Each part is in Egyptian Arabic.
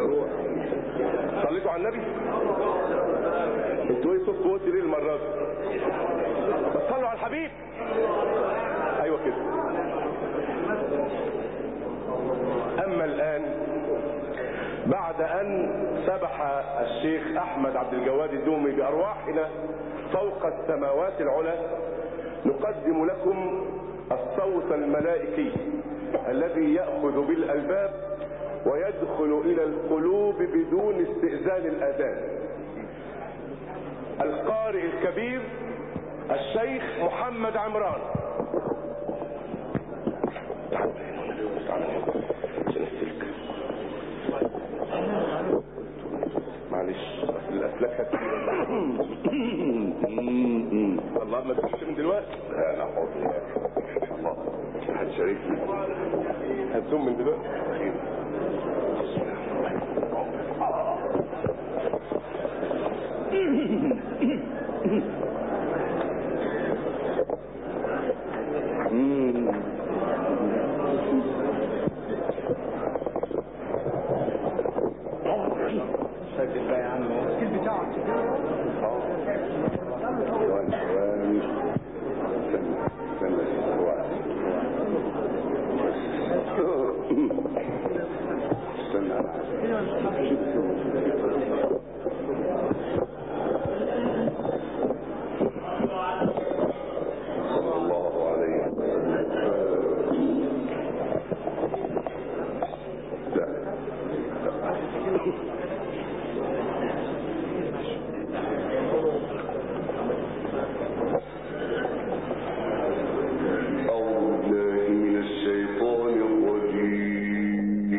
صليتوا على النبي انتوا ايه صوت قوتي ليه المره دي بس صلوا على الحبيب ايوه كده اما الان بعد ان سبح الشيخ احمد عبد الجواد الدومي بارواحنا فوق السماوات العلى نقدم لكم الصوت الملائكي الذي ياخذ بالالباب ويدخل الى القلوب بدون استئذان الاذان القارئ الكبير الشيخ محمد عمران معلش الاسلاك هتسيب والله ما تخش من دلوقتي لا حول الله هتشاركني هتزوم من دلوقتي سجل بقى يا عم السكيل بتاعك ثواني ثواني استنى استنى واحد. استنى صلى الله عليه وسلم لا أعوذ بالله من الشيطان الرجيم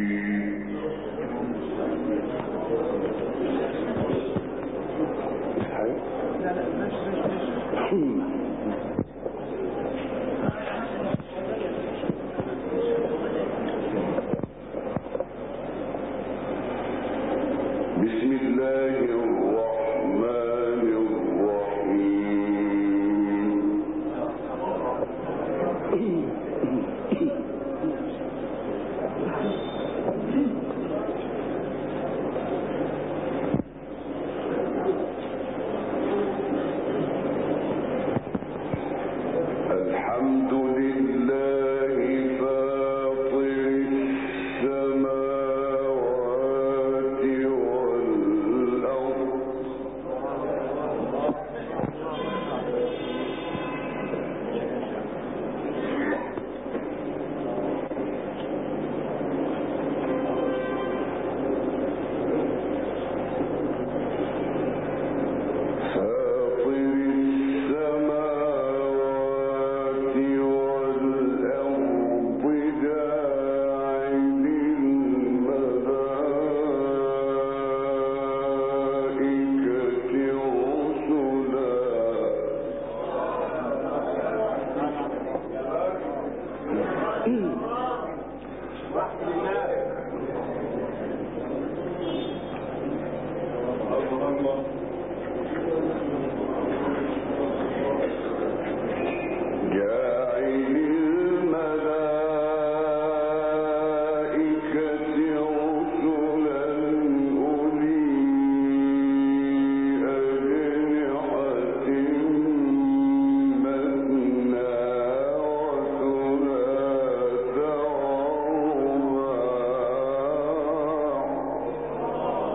بسم الله الرحمن الرحيم الحمد لله فاطر السماوات والأرض فاطر السماوات والأرض جاعل الملائكة رسلا جاعل الملائكة رسلا أولي أجنحة مثنى وثلاث ورباع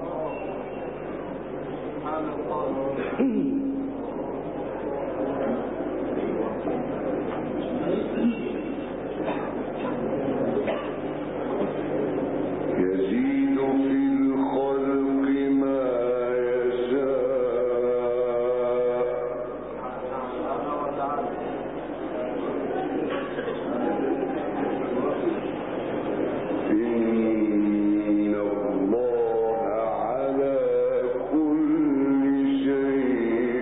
يزيد في الخلق ما يشاء إن الله على كل شيء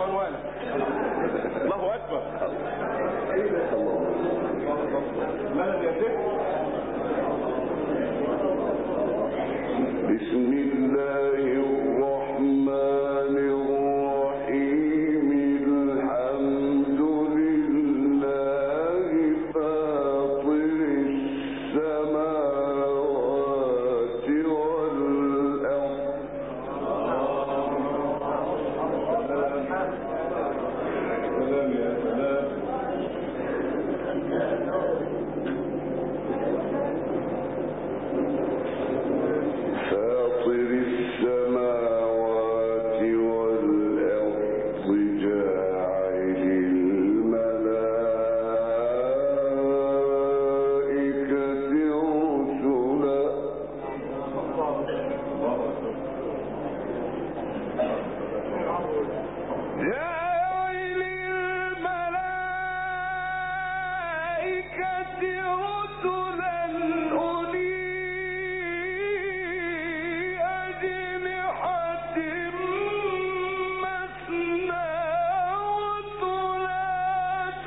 عنوانك الله اكبر ماذا يتم بسم الله الرحمن الرحيم الحمد لله فاطر السماوات والأرض سلام يا سلام فاطر السماوات والأرض جاعل الملائكة رسلا جاعل الملائكة رسلا أولي أجنحة مثنى وثلاث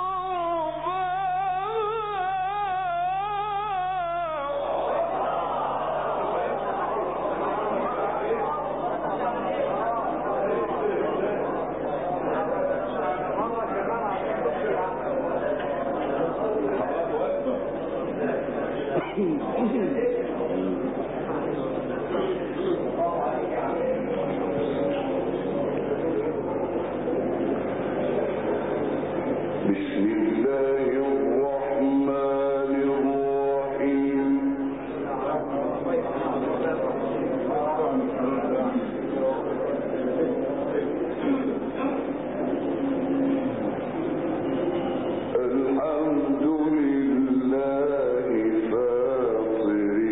ورباع بسم الله الرحمن الرحيم الحمد لله فاطر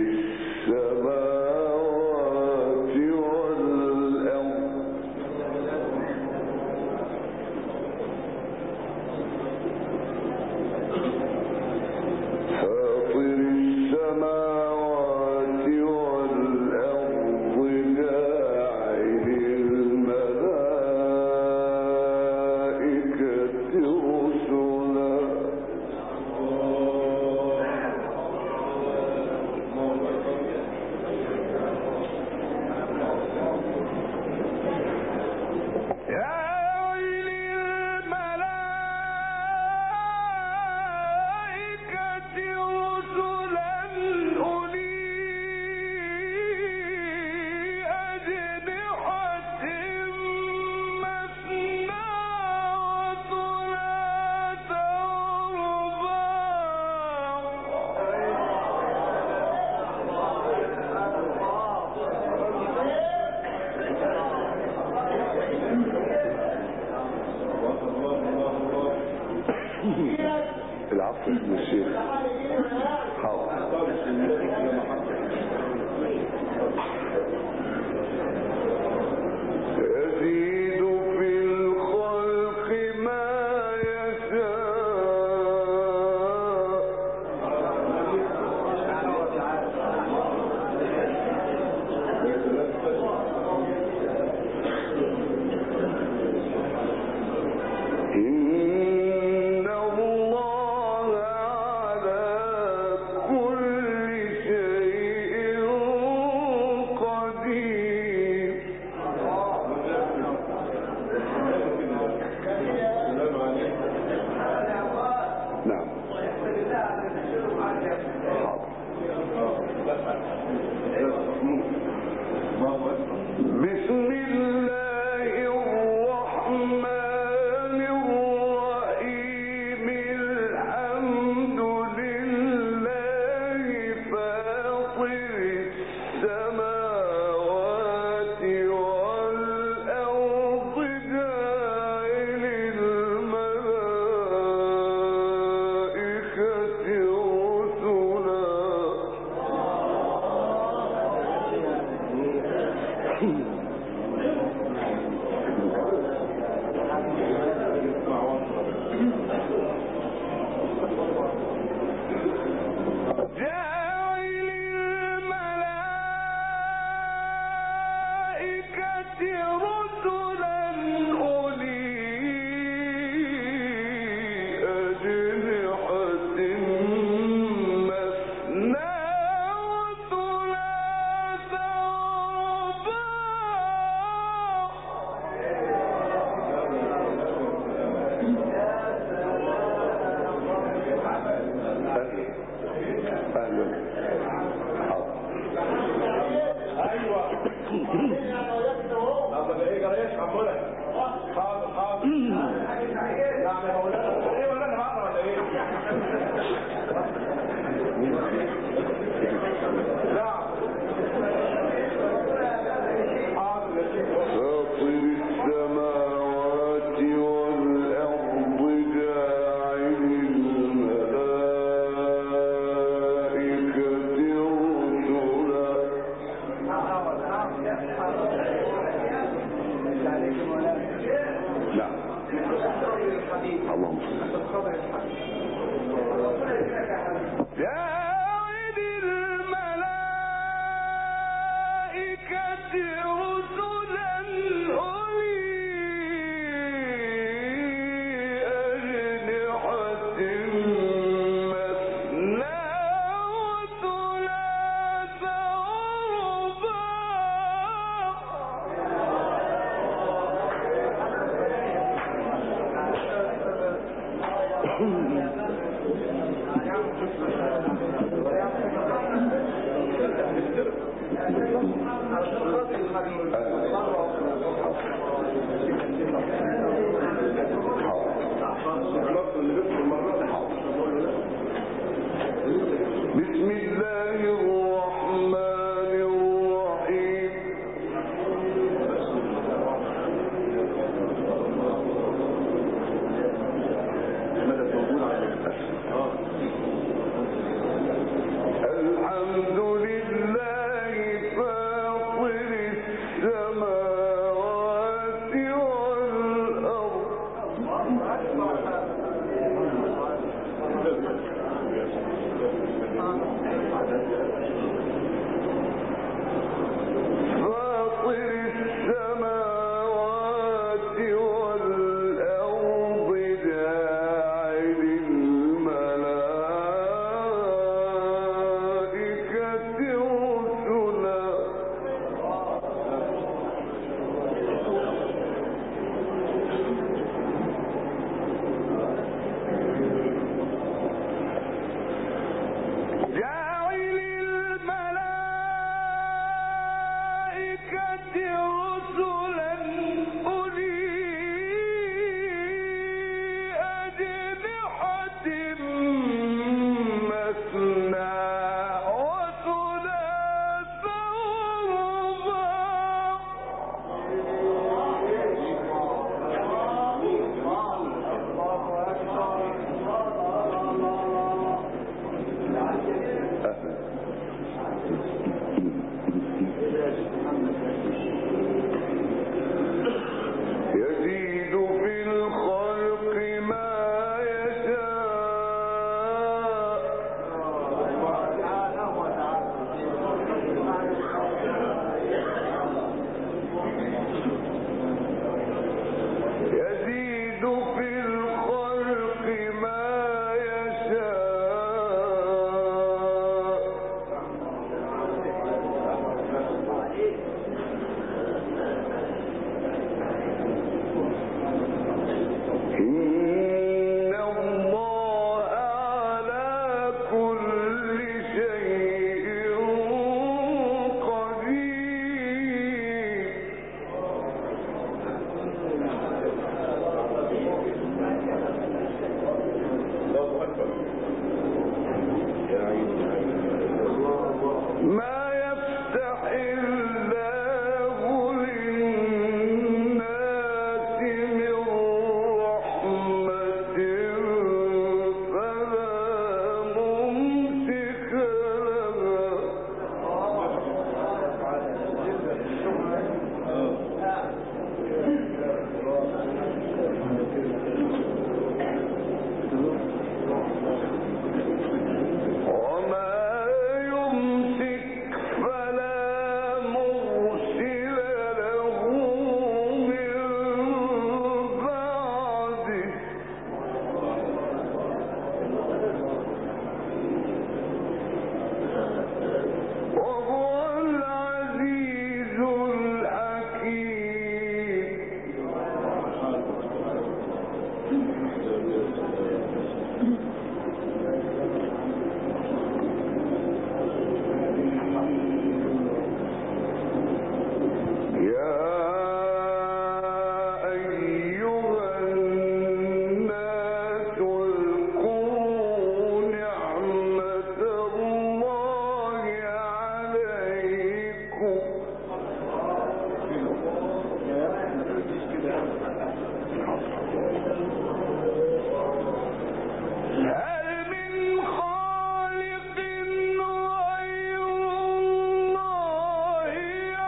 السماوات والأرض فاطر السماوات والأرض جاعل الملائكة رسلا جاعل الملائكة رسلا أولي أجنحة مثنى وثلاث العفو يا الشيخ حاضر يزيد في الخلق ما يشاء إن الله على بسم الله الرحمن الرحيم الحمد لله فاطر السماوات والأرض فاطر السماوات والأرض جاعل الملائكة رسلا جاعل الملائكة رسلا أولي أجنحة مثنى وثلاث يزيد في الخلق ما يشاء يزيد في الخلق ما يشاء إن الله على كل شيء قدير ما يفتح الله للناس من رحمة فلا ممسك لها وما يمسك فلا مرسل له من بعده وهو العزيز الحكيم يا أيها الناس اذكروا نعمة الله عليكم هل من خالق غير الله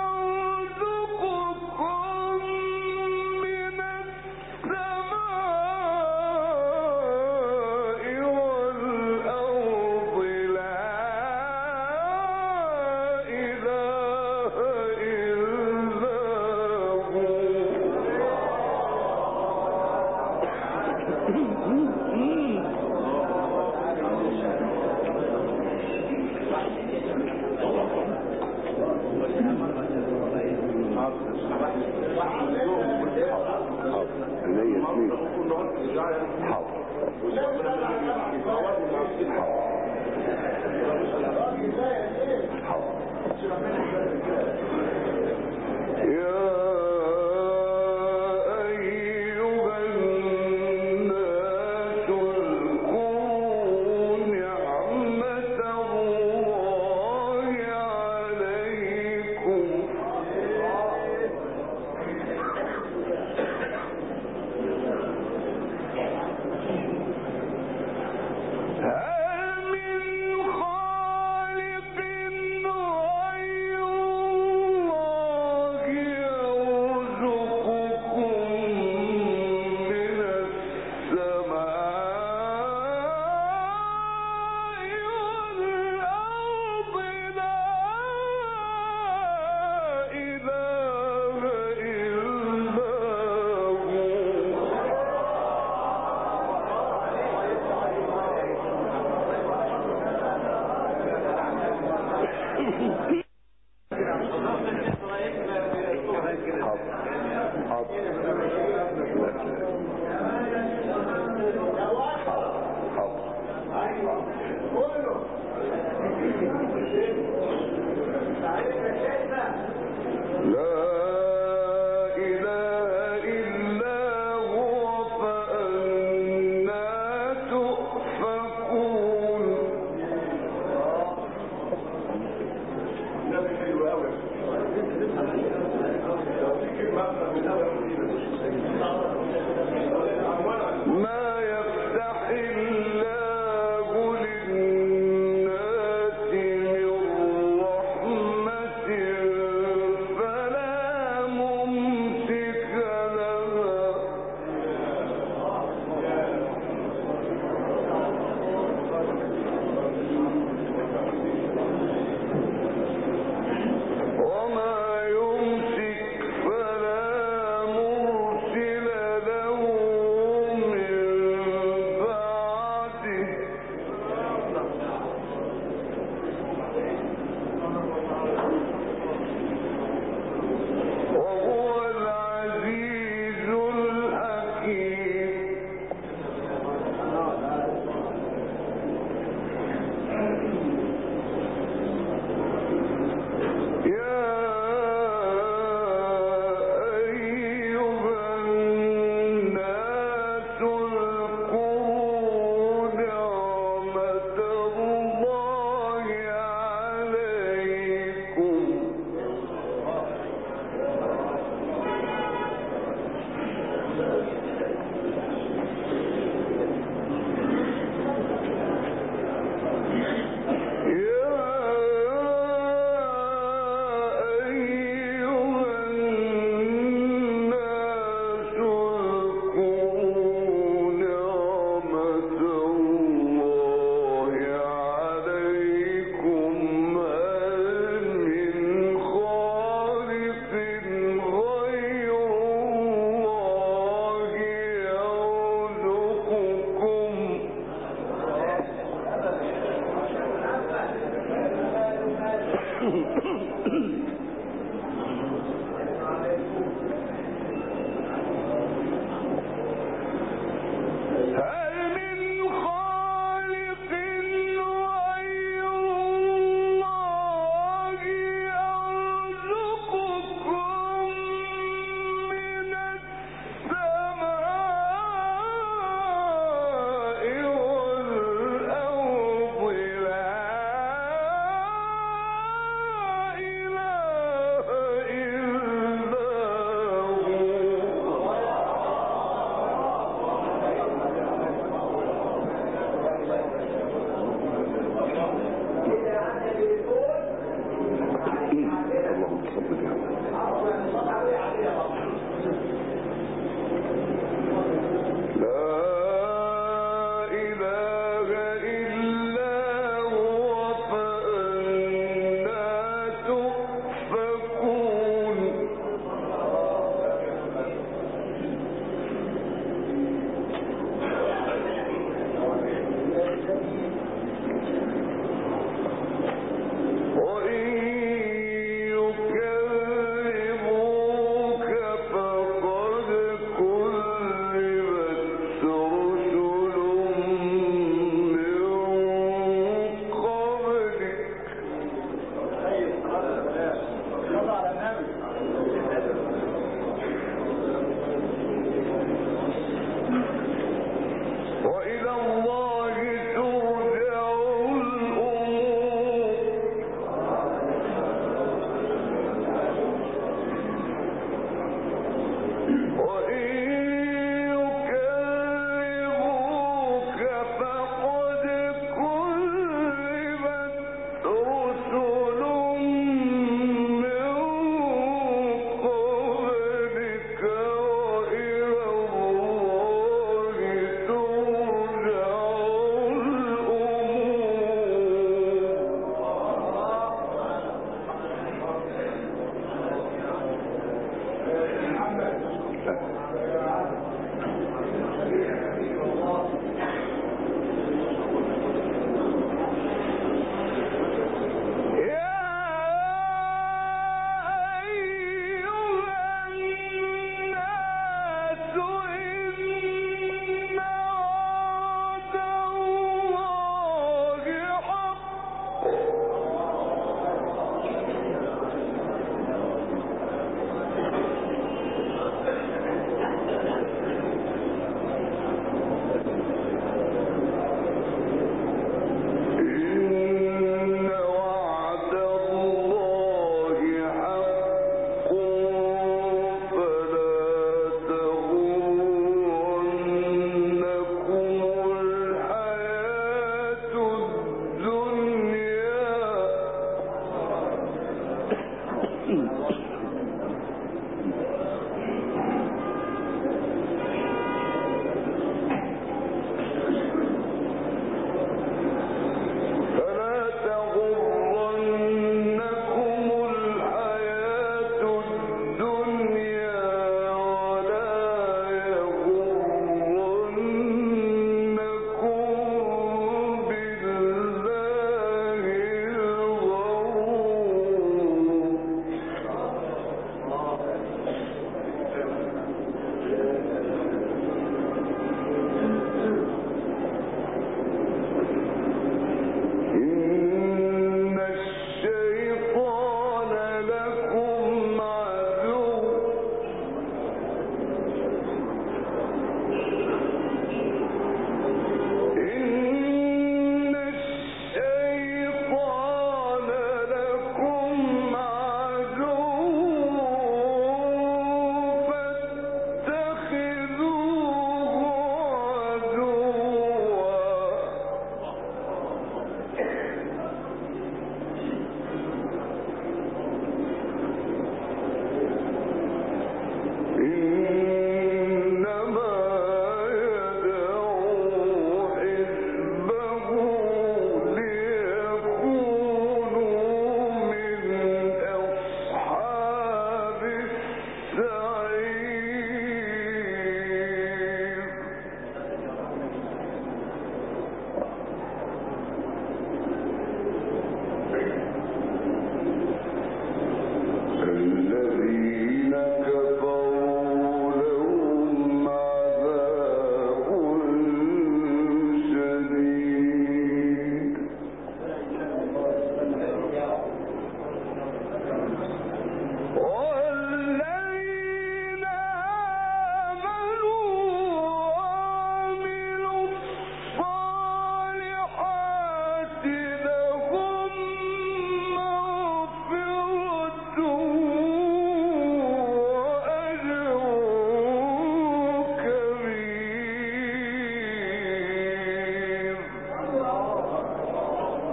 يرزقكم من السماء والأرض لا إله إلا عينيا اثنين حاضر يا أيها الناس اذكروا نعمة الله عليكم هل من خالق غير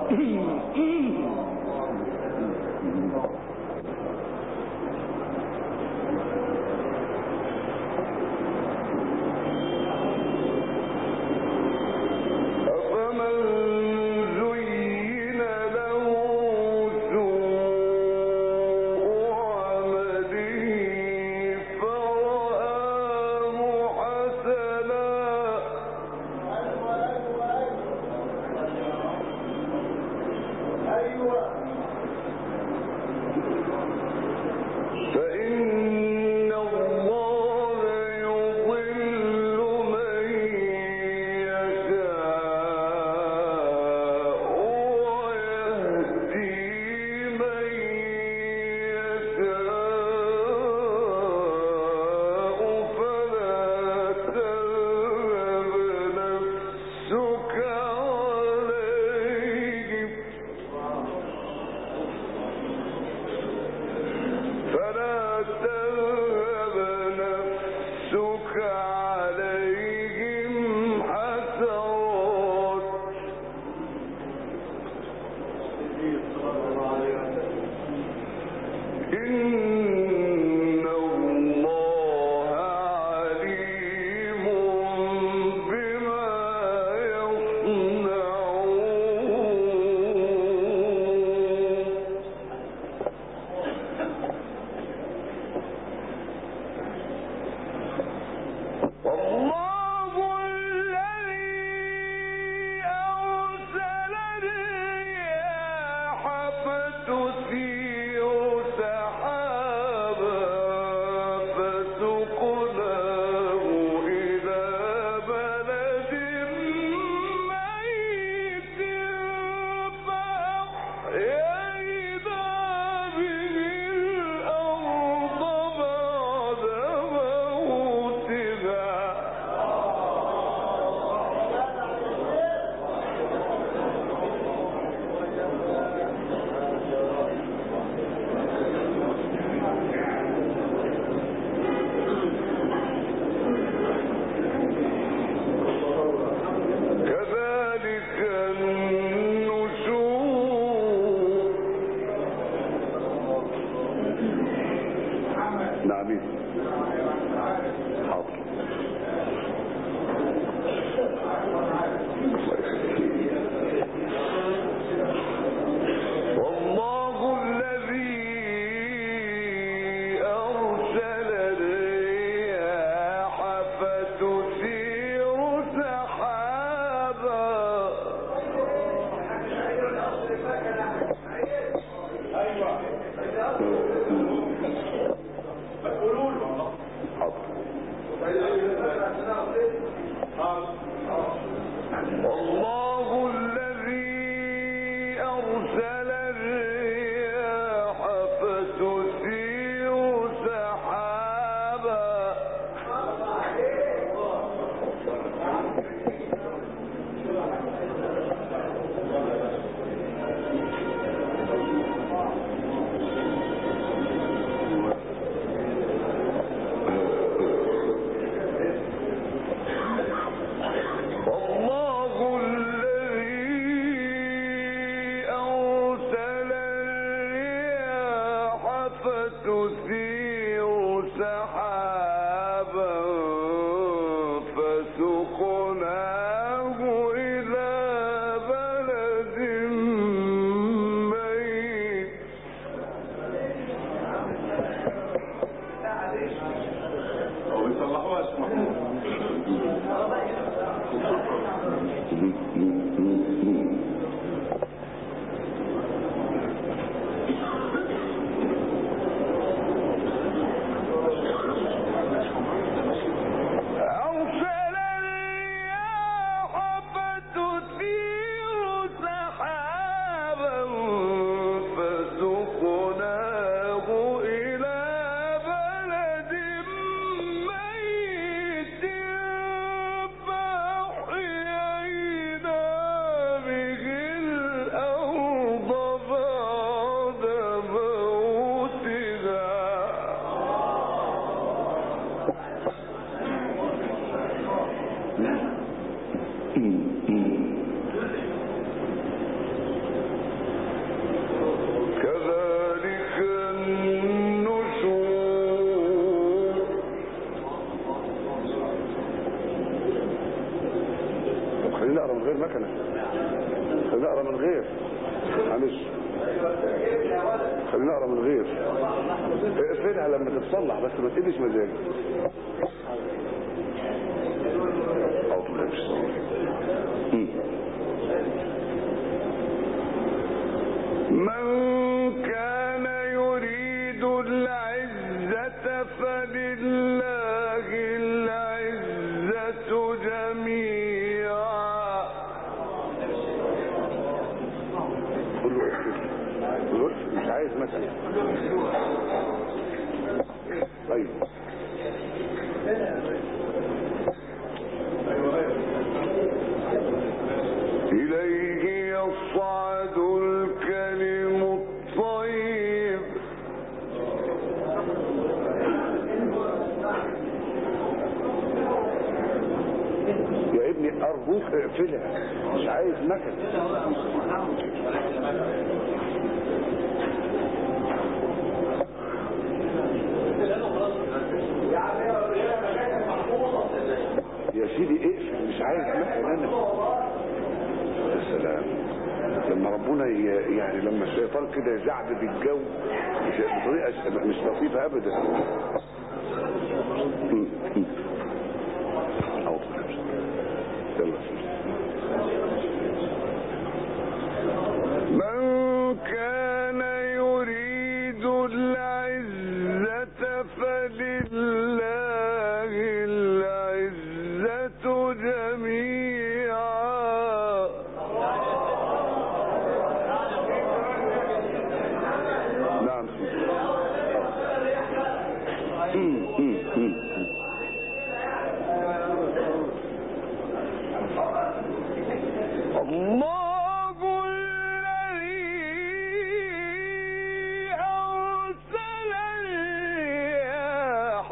أفمن زين له سوء عمله فرآه حسنا فإن الله يضل من يشاء ويهدي من يشاء فلا تذهب نفسك عليهم فلا تذهب نفسك عليهم حسرات إن الله عليم بما يصنعون والله الذي أرسل الرياح فتثير سحابا فسقناه إلى بلد ميت فأحيينا به الأرض بعد موتها كذلك النشور نعم حاضر والله الذي أرسل الرياح فتثير سحابا والله الذي أرسل الرياح فتثير سحابا والله الذي أرسل الرياح فتثير سحابا فسقناه إلى بلد ميت هو بيصلحوها يا شيخ محمود أرسل الرياح فتثير سحابا فسقناه إلى بلد ميت فأحيينا به الأرض بعد موتها خلينا نقرا من غير مكنه خلينا نقرا من غير معلش خلينا نقرا من غير اقفلها لما تتصلح بس ما تقلش مزاجي أعوذ بالله من الشيطان الرجيم. من كان يريد العزة فلله العزة جميعا قول له اقفل قول له اقفل. مش عايز مكنه طيب إليه يصعد الكلم الطيب يا ابني ارجوك اقفلها مش عايز مكنه يا سيدي اقفل مش عايز مكنه انا يا سلام لما ربنا ي- يعني لما الشيطان كده يزعبد الجو مش- بطريقه مش لطيفه ابدا أعوذ بالله. يلا من كان يريد العزة فلله العزة جميعا نعم أمم، أمم، أمم. الله الذي أرسل الرياح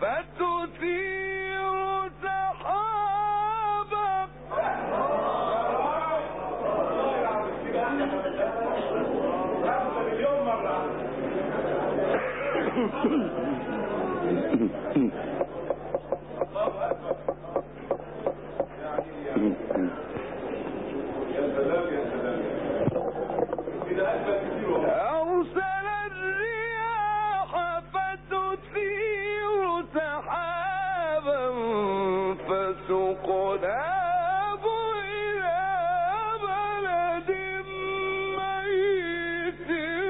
فتثير سحابا أرسل الرياح فتثير سحابا فسقناه إلى بلد ميت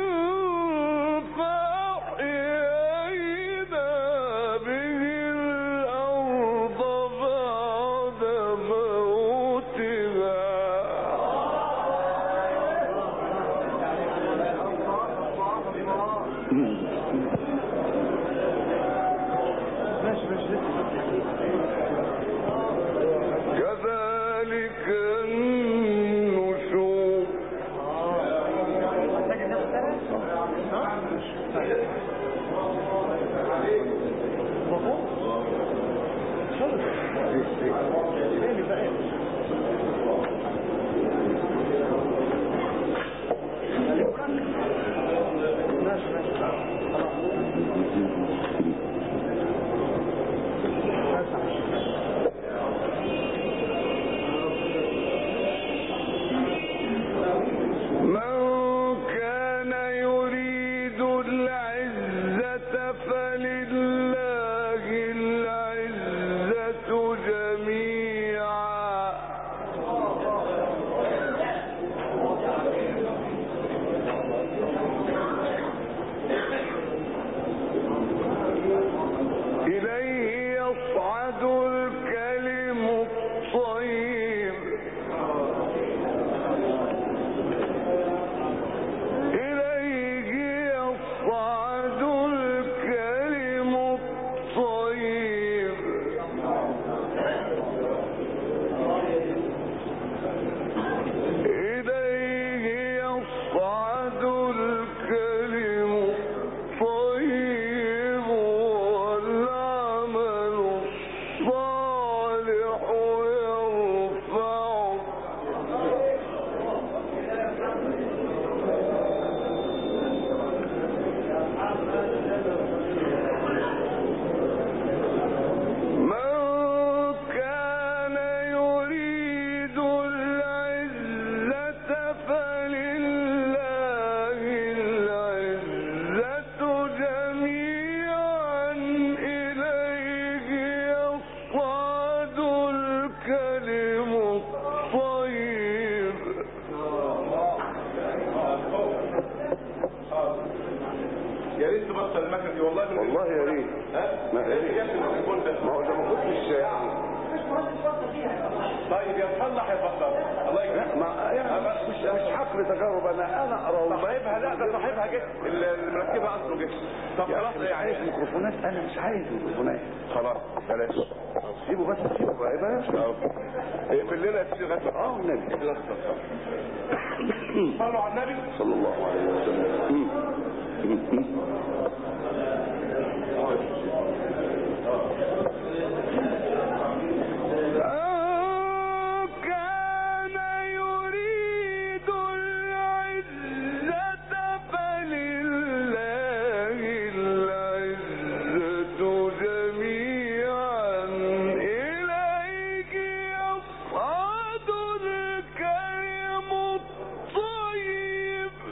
فأحيينا به الأرض بعد موتها ماشي ماشي الكلم الطيب يا ريت تبطل المكنه دي والله من والله يا ريت ها ما يا ريت يا التليفون ده ما هو ده ما كنتش يعني طيب يا تصلح يا بطل الله لا يكرمك ما يعني مش مش حقل تجارب انا انا اقرا صاحبها لا ده صاحبها جه اللي مركبها اصله جه طب يا خلاص أخي مش عايز يعني ميكروفونات انا مش عايز ميكروفونات خلاص بلاش سيبه بس سيبه بقى بلاش اقفل لنا يا سيدي غفل اه النبي صلوا على النبي صلى الله عليه وسلم أو كان يريد العزة فلله العزة جميعا إليك يصعد الكلم الطيب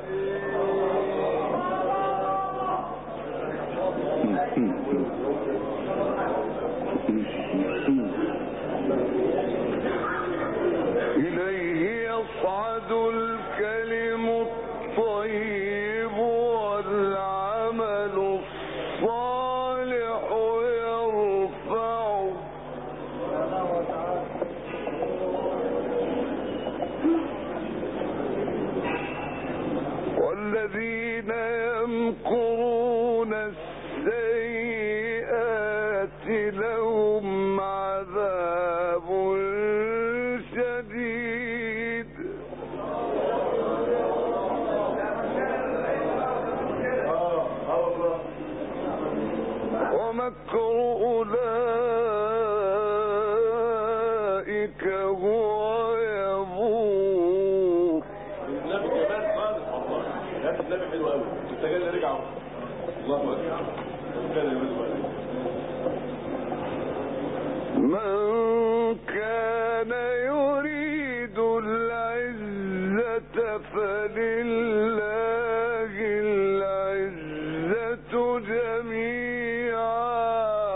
إليه يصعد الكلم الطيب والعمل الصالح يرفعه والذين يمكرون السيئات لهم عذاب شديد ومكر أولئك هو يبور النبي كمان خالص والله يا اخي النبي حلو قوي انت جاي رجع اهو. الله اكبر كان يقول من كان يريد العزة فلله العزة جميعا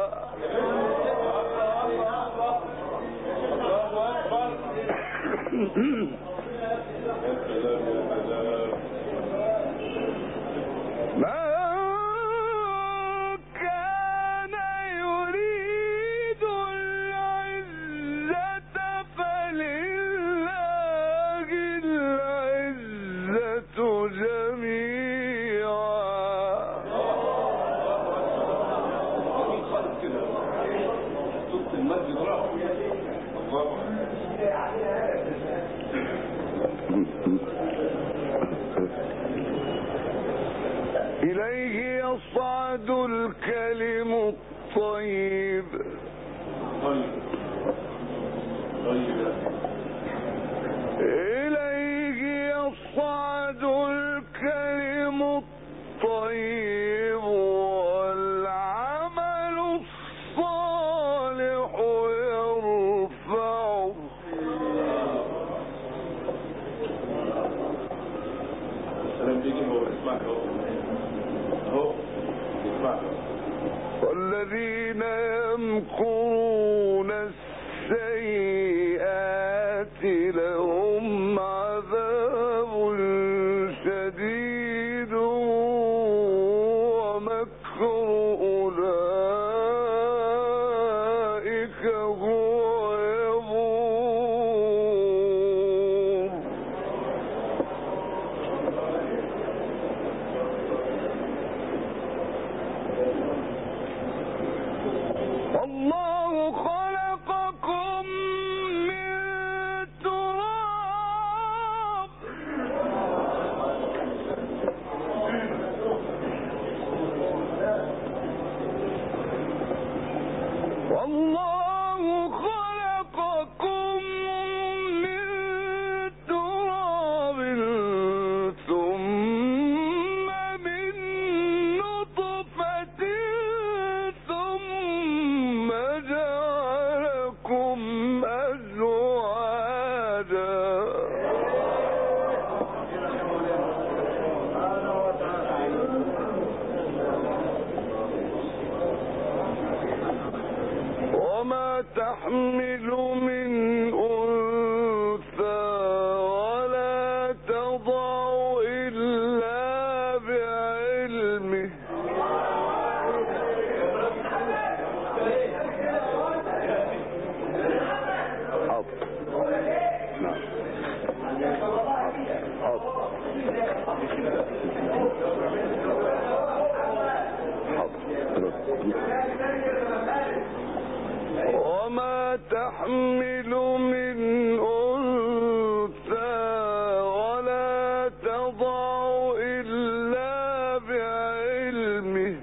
من كان يريد العزة فلله العزة جميعا صوت المسجد راح الله إليه يصعد الكلم الطيب طيب طيب إليه يصعد الكلم الطيب والعمل الصالح يرفعه السلام بيجي هو اسمعك اهو اهو اسمعك والذين يمكرون السيئات لهم عذاب شديد ومكر أولئك هو يبور الله خلقكم من تراب تحمل من أنثى ولا تضع إلا بعلمه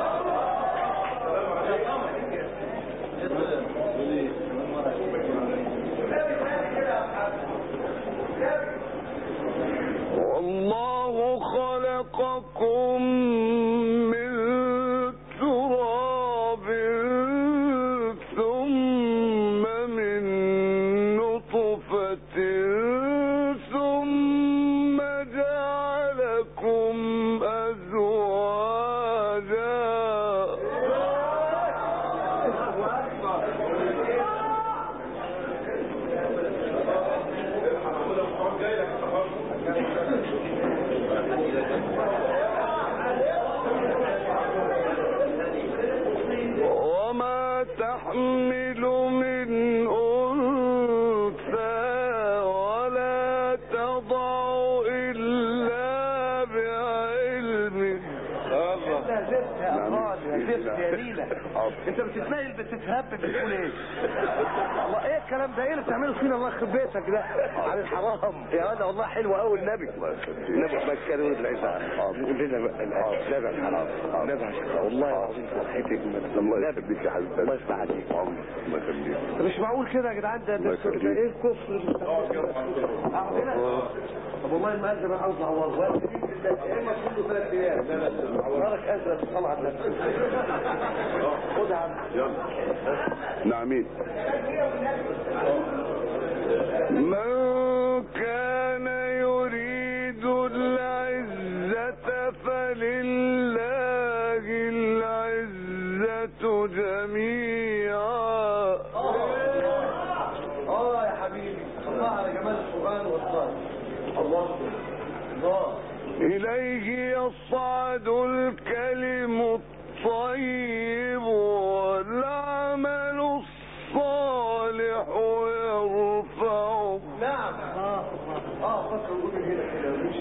والله خلقكم من تراب ثم من نطفة ثم جعلكم أزواجا وما تحمل من أنثى ولا تضع إلا بعلمه ده زفت يا أفراد يا زفت يا ليلى انت بتتنقل بتتهبب بتقول ايه الله ايه الكلام ده ايه اللي بتعمله فينا الله يخرب بيتك ده على الحرام يا ولد والله حلو قوي النبي النبي ما كان ولد العيسى قول لنا بقى النبي الحرام النبي عشان والله العظيم فرحتك الله يخليك يا حبيبي الله يفتح عليك الله يخليك ده مش معقول كده يا جدعان ده ده الله ده يخليك. ايه الكفر اللي بتعمله؟ أقعد هنا. طب والله المأذن انا عاوز اعوض يا اما كله ثلاث ايام نارك ازرق تصلى على النبي خدها عنك نعمين من كان يريد العزة فلله العزة جميعا اه يا حبيبي الله على جمال القران والصلاه الله الله إليه يصعد الكلم الطيب والعمل الصالح يرفعه نعم اه اه فكر قول هنا كده مش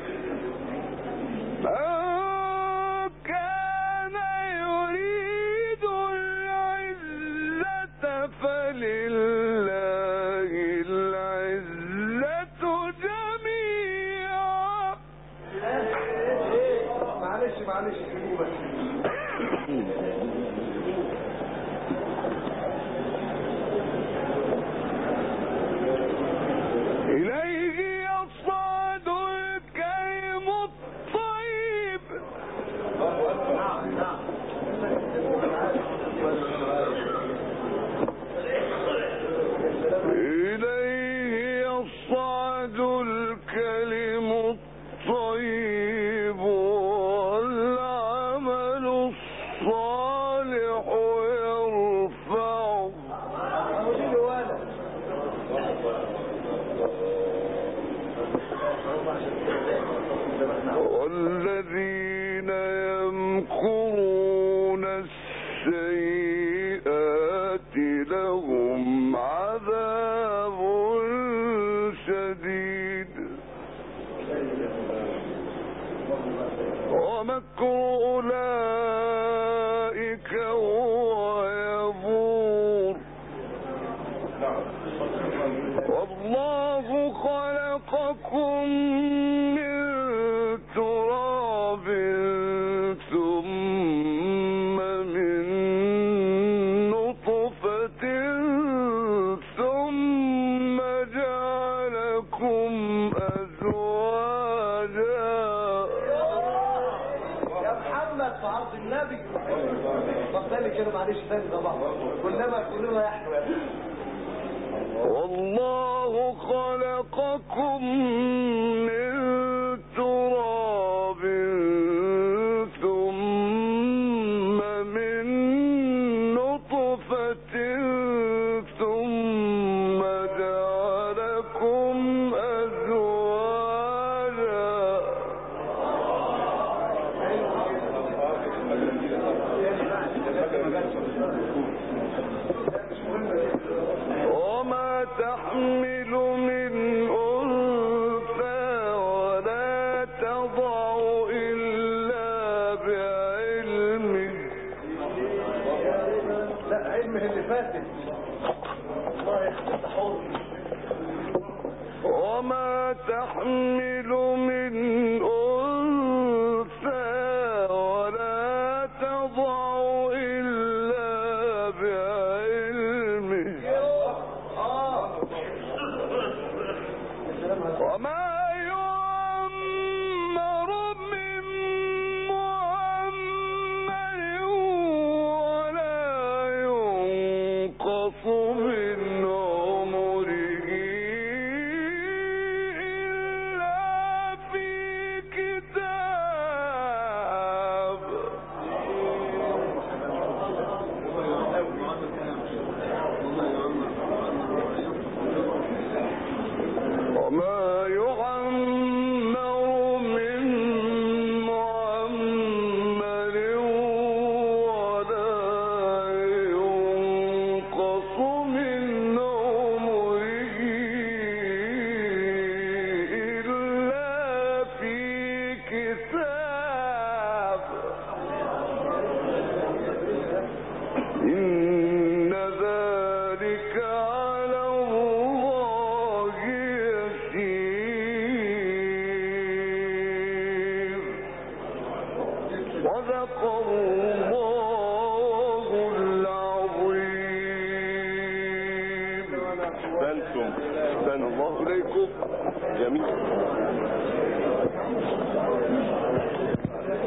من كان يريد العزة فلله العزة جميعا معلش معلش سيبوه بس إليه يصعد الكلم الطيب إليه يصعد الكلم الطيب والعمل الصالح يرفعه قولي ولد والذين يمكرون السيئات لهم عذاب شديد ومكر أولئك هو يبور والله خلقكم من تراب ثم من نطفة ثم جعلكم أزواجا يا محمد في عرض النبي طب تاني كده معلش تاني طبعا كلما كلنا يحلو يا ابني والله خلقكم من تراب ثم من نطفة ثم جعلكم أزواجا وما تحمل من أنثى الله العظيم احسنتم احسن الله اليكم جميل